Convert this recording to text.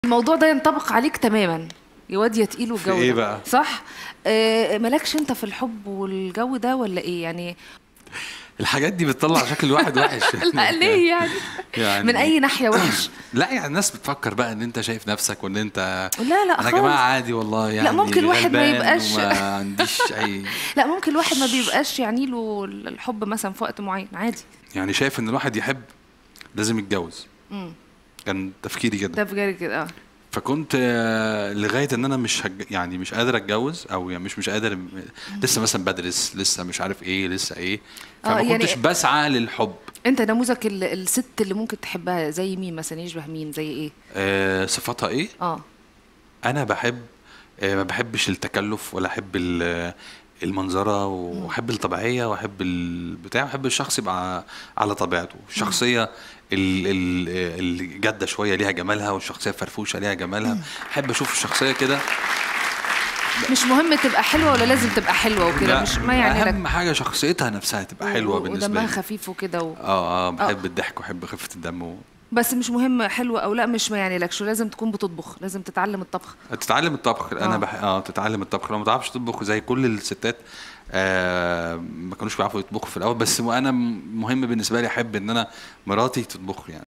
الموضوع ده ينطبق عليك تماما يا واد يا تقيل والجو إيه ده. بقى؟ صح آه مالكش انت في الحب والجو ده ولا ايه يعني الحاجات دي بتطلع شكل واحد وحش لا ليه يعني, يعني من اي ناحيه وحش لا يعني الناس بتفكر بقى ان انت شايف نفسك وان انت لا لا انا يا خالص. جماعه عادي والله يعني ممكن واحد ما غلبان يبقاش- وما عنديش اي لا ممكن الواحد ما بيبقاش يعني له الحب مثلا في وقت معين عادي يعني شايف ان الواحد يحب لازم يتجوز امم كان تفكيري كده ده بجد كده اه فكنت آه، لغايه ان انا مش هج... يعني مش قادر اتجوز او يعني مش مش قادر لسه مثلا بدرس لسه مش عارف ايه لسه ايه آه، فما يعني- كنتش بسعى للحب انت نموذج ال- الست اللي ممكن تحبها زي مين مثلا يشبه مين زي ايه آه صفاتها ايه اه انا بحب آه، ما بحبش التكلف ولا احب ال- المنظره واحب الطبيعيه واحب البتاع واحب الشخص يبقى على طبيعته الشخصيه ال- ال- الجاده شويه ليها جمالها والشخصيه الفرفوشه ليها جمالها احب اشوف الشخصيه كده مش مهم تبقى حلوه ولا لازم تبقى حلوه وكده لا، مش ما يعني اهم لك حاجه شخصيتها نفسها تبقى حلوه و- بالنسبه ودمها لي خفيف وكده و... اه اه بحب الضحك وبحب خفه الدم و... بس مش مهم حلوه او لا مش ما يعني لكش لازم تكون بتطبخ لازم تتعلم الطبخ تتعلم الطبخ انا آه. بح... اه تتعلم الطبخ لو ما تعرفش تطبخ زي كل الستات آه ما كانوش بيعرفوا يطبخوا في الاول بس انا م- مهم بالنسبه لي احب ان انا مراتي تطبخ يعني